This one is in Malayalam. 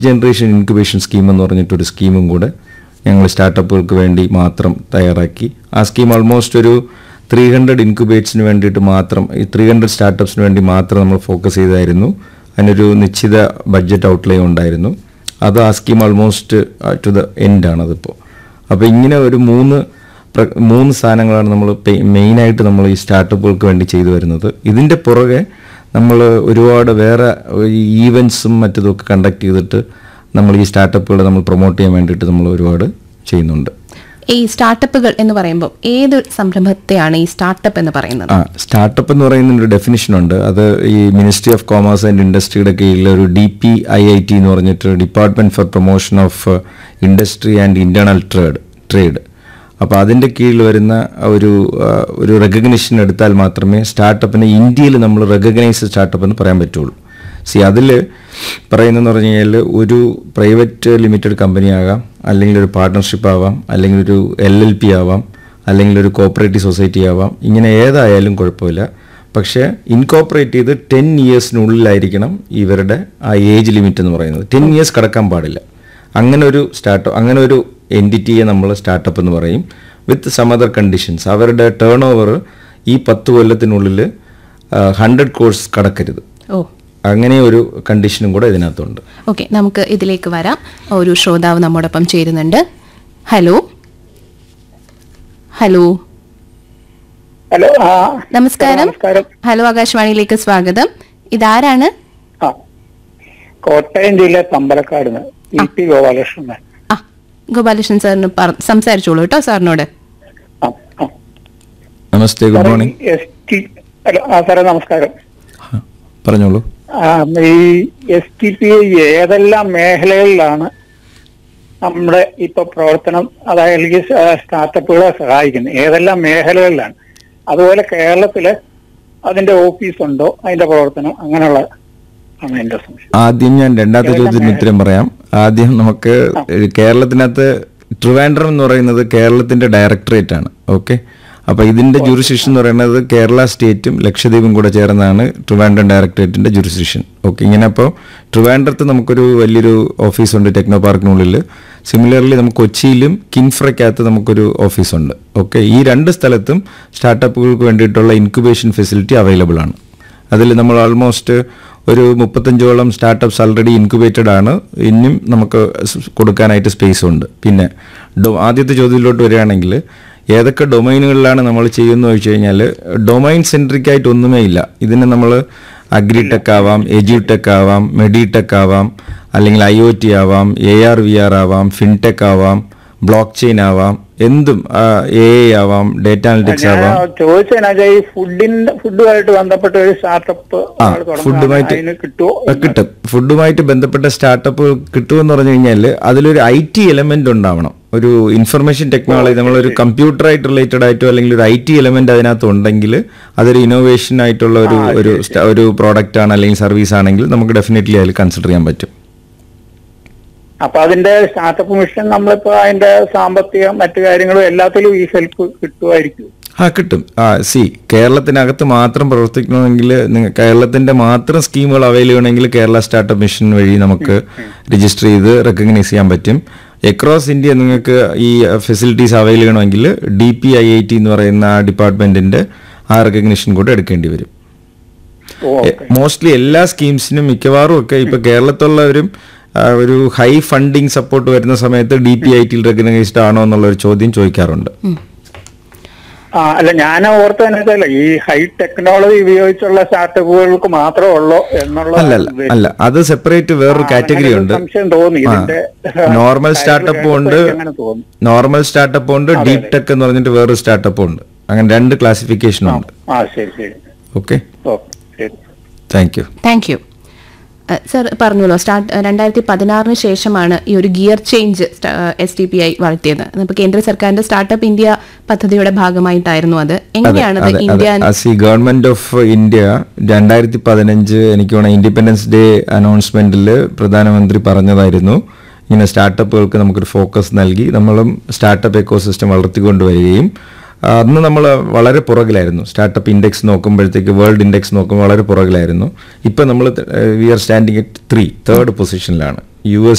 ജനറേഷൻ ഇൻക്യുബേഷൻ സ്കീം എന്ന് പറഞ്ഞിട്ടൊരു സ്കീമും കൂടെ ഞങ്ങൾ സ്റ്റാർട്ടപ്പുകൾക്ക് വേണ്ടി മാത്രം തയ്യാറാക്കി ആ സ്കീം ഓൾമോസ്റ്റ് ഒരു ത്രീ ഹൺഡ്രഡ് ഇൻക്യുബേറ്റ്സിന് വേണ്ടിയിട്ട് മാത്രം ഈ ത്രീ ഹൺഡ്രഡ് സ്റ്റാർട്ടപ്സിന് വേണ്ടി മാത്രം നമ്മൾ ഫോക്കസ് ചെയ്തായിരുന്നു അതിനൊരു നിശ്ചിത ബഡ്ജറ്റ് ഔട്ട്ലേ ഉണ്ടായിരുന്നു അത് ആ scheme almost to the end ആണ് അതിപ്പോൾ അപ്പോൾ ഇങ്ങനെ ഒരു മൂന്ന് പ്ര- മൂന്ന് സാധനങ്ങളാണ് നമ്മൾ മെയിനായിട്ട് നമ്മൾ ഈ സ്റ്റാർട്ടപ്പുകൾക്ക് വേണ്ടി ചെയ്തു വരുന്നത് ഇതിൻ്റെ പുറകെ നമ്മൾ ഒരുപാട് വേറെ ഈവൻസും മറ്റതൊക്കെ കണ്ടക്ട് ചെയ്തിട്ട് നമ്മൾ ഈ സ്റ്റാർട്ടപ്പുകളെ നമ്മൾ പ്രൊമോട്ട് ചെയ്യാൻ വേണ്ടിയിട്ട് നമ്മൾ ഒരുപാട് ചെയ്യുന്നുണ്ട് ഈ സ്റ്റാർട്ടപ്പുകൾ എന്ന് പറയുമ്പോൾ ഏത് സംരംഭത്തെയാണ് ഈ സ്റ്റാർട്ടപ്പ് എന്ന് പറയുന്നത് ആ സ്റ്റാർട്ടപ്പ് എന്ന് പറയുന്ന ഒരു ഡെഫിനിഷൻ ഉണ്ട് അത് ഈ മിനിസ്ട്രി ഓഫ് കോമേഴ്സ് ആൻഡ് ഇൻഡസ്ട്രിയുടെ കീഴിൽ ഒരു D P I I T എന്ന് പറഞ്ഞിട്ട് department for promotion of industry and internal trade trade അപ്പോൾ അതിൻ്റെ കീഴിൽ വരുന്ന ഒരു ആ, ഒരു റെക്കഗ്നിഷൻ എടുത്താൽ മാത്രമേ സ്റ്റാർട്ടപ്പിനെ ഇന്ത്യയിൽ നമ്മൾ റെക്കഗ്നൈസ് സ്റ്റാർട്ടപ്പ് എന്ന് പറയാൻ പറ്റുള്ളൂ സി അതിൽ പറയുന്നതെന്ന് പറഞ്ഞു കഴിഞ്ഞാൽ ഒരു പ്രൈവറ്റ് ലിമിറ്റഡ് കമ്പനി ആകാം അല്ലെങ്കിൽ ഒരു പാർട്ട്ണർഷിപ്പ് ആവാം അല്ലെങ്കിൽ ഒരു എൽ എൽ പി ആവാം അല്ലെങ്കിൽ ഒരു കോപ്പറേറ്റീവ് സൊസൈറ്റി ആവാം ഇങ്ങനെ ഏതായാലും കുഴപ്പമില്ല പക്ഷേ ഇൻകോപ്പറേറ്റ് ചെയ്ത് ടെൻ ഇയേഴ്സിനുള്ളിലായിരിക്കണം ഇവരുടെ ആ ഏജ് ലിമിറ്റ് എന്ന് പറയുന്നത് ടെൻ ഇയേഴ്സ് കടക്കാൻ പാടില്ല അങ്ങനെ ഒരു സ്റ്റാർട്ടപ്പ് അങ്ങനെ ഒരു എൻറ്റിറ്റിയെ നമ്മൾ സ്റ്റാർട്ടപ്പ് എന്ന് പറയും വിത്ത് സം അതർ കണ്ടീഷൻസ് അവരുടെ ടേൺ ഓവർ ഈ പത്ത് കൊല്ലത്തിനുള്ളിൽ ഹൺഡ്രഡ് കോഴ്സ് കടക്കരുത് ഓ അങ്ങനെ ഒരു കണ്ടീഷനും കൂടെ ഇതിനകത്തുണ്ട് ഓക്കെ നമുക്ക് ഇതിലേക്ക് വരാം ഒരു ശ്രോതാവ് നമ്മോടൊപ്പം ചേരുന്നുണ്ട് ഹലോ ഹലോ ഹലോ ആ നമസ്കാരം നമസ്കാരം ഹലോ ആകാശവാണിയിലേക്ക് സ്വാഗതം ഇതാരാണ് ആ കോട്ടയം ജില്ല തമ്പലക്കാട് ഇ പി ഗോപാലകൃഷ്ണൻ ആ ഗോപാലകൃഷ്ണൻ സാറിന് പറ- സംസാരിച്ചോളൂ കേട്ടോ സാറിനോട് ആ ആ നമസ്തേ ഗുഡ് സാറേ, മോർണിംഗ് ഈ എസ് ടി ഹലോ ആ സാറേ നമസ്കാരം പറഞ്ഞോളൂ ആ, ഈ എസ് ടി പി ഏതെല്ലാം മേഖലകളിലാണ് നമ്മുടെ ഇപ്പൊ പ്രവർത്തനം അതായത് അല്ലെങ്കിൽ സ്റ്റാർട്ടപ്പുകളെ സഹായിക്കുന്നത് ഏതെല്ലാം മേഖലകളിലാണ് അതുപോലെ കേരളത്തില് അതിന്റെ ഓഫീസുണ്ടോ അതിന്റെ പ്രവർത്തനം അങ്ങനെയുള്ള ആണ് എന്റെ സംശയം ആദ്യം ഞാൻ രണ്ടാമത്തെ ചോദ്യത്തിന് ഉത്തരം പറയാം ആദ്യം നമുക്ക് കേരളത്തിനകത്ത് ട്രിവാൻഡ്രം എന്ന് പറയുന്നത് കേരളത്തിന്റെ ഡയറക്ടറേറ്റ് ആണ് ഓക്കെ അപ്പൊ ഇതിന്റെ ജുറിസ്ഡിക്ഷൻ എന്ന് പറയുന്നത് കേരള സ്റ്റേറ്റും ലക്ഷദ്വീപും കൂടെ ചേർന്നാണ് ട്രിവാൻഡ്രം ഡയറക്ടറേറ്റിന്റെ ജുറിസ്ഡിക്ഷൻ ഓക്കെ ഇങ്ങനെ അപ്പോൾ ട്രിവാൻഡ്രത്ത് നമുക്കൊരു വലിയൊരു ഓഫീസുണ്ട് ടെക്നോ പാർക്കിനുള്ളിൽ സിമിലർലി നമുക്ക് കൊച്ചിയിലും കിൻഫ്രയ്ക്കകത്ത് നമുക്കൊരു ഓഫീസുണ്ട് ഓക്കെ ഈ രണ്ട് സ്ഥലത്തും സ്റ്റാർട്ടപ്പുകൾക്ക് വേണ്ടിയിട്ടുള്ള ഇൻക്യുബേഷൻ ഫെസിലിറ്റി അവൈലബിൾ ആണ് അതിൽ നമ്മൾ ഓൾമോസ്റ്റ് ഒരു മുപ്പത്തഞ്ചോളം സ്റ്റാർട്ടപ്സ് ആൾറെഡി ഇൻക്യുബേറ്റഡ് ആണ് ഇനിയും നമുക്ക് സ് കൊടുക്കാനായിട്ട് സ്പേസ് ഉണ്ട് പിന്നെ ഡൊ ആദ്യത്തെ ചോദ്യത്തിലോട്ട് വരികയാണെങ്കിൽ ഏതൊക്കെ ഡൊമൈനുകളിലാണ് നമ്മൾ ചെയ്യുന്നത് ചോദിച്ചു കഴിഞ്ഞാൽ ഡൊമൈൻ സെൻട്രിക് ആയിട്ട് ഒന്നുമേ ഇല്ല ഇതിന് നമ്മൾ അഗ്രിടെക് ആവാം എജ്യൂടെക് ആവാം മെഡിടെക് ആവാം അല്ലെങ്കിൽ ഐ ഒ ടി ആവാം എ ആർ വി ആർ ആവാം ഫിൻടെക് ആവാം ബ്ലോക്ക് ചെയിൻ ആവാം എന്തും എ ഐ ആവാം ഡേറ്റ അനലിറ്റിക്സ് ഞാൻ ആവാം ചോദിച്ചതിനാ ഈ ഫുഡിന്റെ ഫുഡുമായിട്ട് ബന്ധപ്പെട്ട ഒരു സ്റ്റാർട്ടപ്പ് ആ ഫുഡുമായിട്ട് അതിന് കിട്ടുമോ ആ, കിട്ടും ഫുഡുമായിട്ട് ബന്ധപ്പെട്ട സ്റ്റാർട്ടപ്പ് കിട്ടുമെന്ന് പറഞ്ഞു കഴിഞ്ഞാൽ അതിലൊരു ഐ ടി എലമെന്റ് ഉണ്ടാവണം ഒരു ഇൻഫർമേഷൻ ടെക്നോളജി നമ്മളൊരു കമ്പ്യൂട്ടറായിട്ട് റിലേറ്റഡ് ആയിട്ടോ അല്ലെങ്കിൽ ഒരു ഐ ടി എലമെന്റ് അതിനകത്ത് ഉണ്ടെങ്കിൽ അതൊരു ഇന്നോവേഷൻ ആയിട്ടുള്ള ഒരു ഒരു സ്റ്റ- ഒരു പ്രോഡക്റ്റ് ആണ് അല്ലെങ്കിൽ സർവീസ് ആണെങ്കിൽ നമുക്ക് ഡെഫിനറ്റ്ലി അതിൽ കൺസിഡർ ചെയ്യാൻ പറ്റും അപ്പൊ അതിന്റെ സ്റ്റാർട്ടപ്പ് മിഷൻ നമ്മളിപ്പോ അതിന്റെ സാമ്പത്തികം മറ്റു കാര്യങ്ങളും എല്ലാത്തിലും ഈ ഹെൽപ്പ് കിട്ടുമായിരിക്കും ആ കിട്ടും ആ സി കേരളത്തിനകത്ത് മാത്രം പ്രവർത്തിക്കണമെങ്കിൽ നിങ്ങ- കേരളത്തിന്റെ മാത്രം സ്കീമുകൾ അവൈൽ ചെയ്യണമെങ്കിൽ കേരള സ്റ്റാർട്ടപ്പ് മിഷൻ വഴി നമുക്ക് രജിസ്റ്റർ ചെയ്ത് റെക്കഗ്നൈസ് ചെയ്യാൻ പറ്റും എക്രോസ് ഇന്ത്യ നിങ്ങൾക്ക് ഈ ഫെസിലിറ്റീസ് അവൈൽ ചെയ്യണമെങ്കിൽ D P I I T എന്ന് പറയുന്ന ആ ഡിപ്പാർട്ട്മെന്റിന്റെ ആ റെക്കഗ്നിഷൻ കൂടെ എടുക്കേണ്ടി വരും ഓ മോസ്റ്റ്ലി എല്ലാ സ്കീംസിനും മിക്കവാറും ഒക്കെ ഇപ്പൊ കേരളത്തിലുള്ളവരും ആ, ഒരു ഹൈ ഫണ്ടിങ് സപ്പോർട്ട് വരുന്ന സമയത്ത് ഡി പി ഐ ടിയിൽ റെക്കഗ്നൈസ്ഡ് ആണോ എന്നുള്ള ഒരു ചോദ്യം ചോദിക്കാറുണ്ട് ആ അല്ല ഞാൻ ഓർത്തതെന്ന് വെച്ചാൽ ഈ ഹൈ ടെക്നോളജി ഉപയോഗിച്ചുള്ള സ്റ്റാർട്ടപ്പുകൾക്ക് മാത്രമേ ഉള്ളൂ എന്നുള്ള അല്ല അല്ല അല്ല അത് സെപ്പറേറ്റ് വേറൊരു ആ, കാറ്റഗറി അങ്ങനെ ഒരു ഉണ്ട് സംശയം തോന്നി ഇതിന്റെ നോർമൽ സ്റ്റാർട്ടപ്പും ഉണ്ട് അങ്ങനെ തോന്നി നോർമൽ സ്റ്റാർട്ടപ്പ് ഉണ്ട് ഡീപ് ടെക് എന്ന് പറഞ്ഞിട്ട് വേറൊരു സ്റ്റാർട്ടപ്പ് ഉണ്ട് അങ്ങനെ രണ്ട് ക്ലാസിഫിക്കേഷനും ഉണ്ട് ആ ശരി ശരി ഓക്കെ ഓക്കെ ശരി thank you thank you sir പറഞ്ഞല്ലോ സ്റ്റാർട്ട് രണ്ടായിരത്തി പതിനാറിന് ശേഷമാണ് ഈ ഒരു gear change S T P I വളർത്തിയത് അപ്പോൾ കേന്ദ്ര സർക്കാരിന്റെ സ്റ്റാർട്ടപ്പ് ഇന്ത്യ പദ്ധതിയുടെ ഭാഗമായിട്ടായിരുന്നു അത് എങ്ങനെയാണത് ഇന്ത്യ ഈ ഗവൺമെന്റ് ഓഫ് ഇന്ത്യ രണ്ടായിരത്തി പതിനഞ്ച് എനിക്ക് വേണം ഇൻഡിപെൻഡൻസ് ഡേ അനൗൺസ്മെന്റിൽ പ്രധാനമന്ത്രി പറഞ്ഞതായിരുന്നു ഇങ്ങനെ സ്റ്റാർട്ടപ്പുകൾക്ക് നമുക്കൊരു ഫോക്കസ് നൽകി നമ്മളും സ്റ്റാർട്ടപ്പ് എക്കോസിസ്റ്റം വളർത്തിക്കൊണ്ടുവരികയും ആ, അന്ന് നമ്മൾ വളരെ പുറകിലായിരുന്നു സ്റ്റാർട്ടപ്പ് ഇൻഡെക്സ് നോക്കുമ്പോഴത്തേക്ക് വേൾഡ് ഇൻഡെക്സ് നോക്കുമ്പോൾ വളരെ പുറകിലായിരുന്നു ഇപ്പം നമ്മൾ we are standing at three third പൊസിഷനിലാണ് യു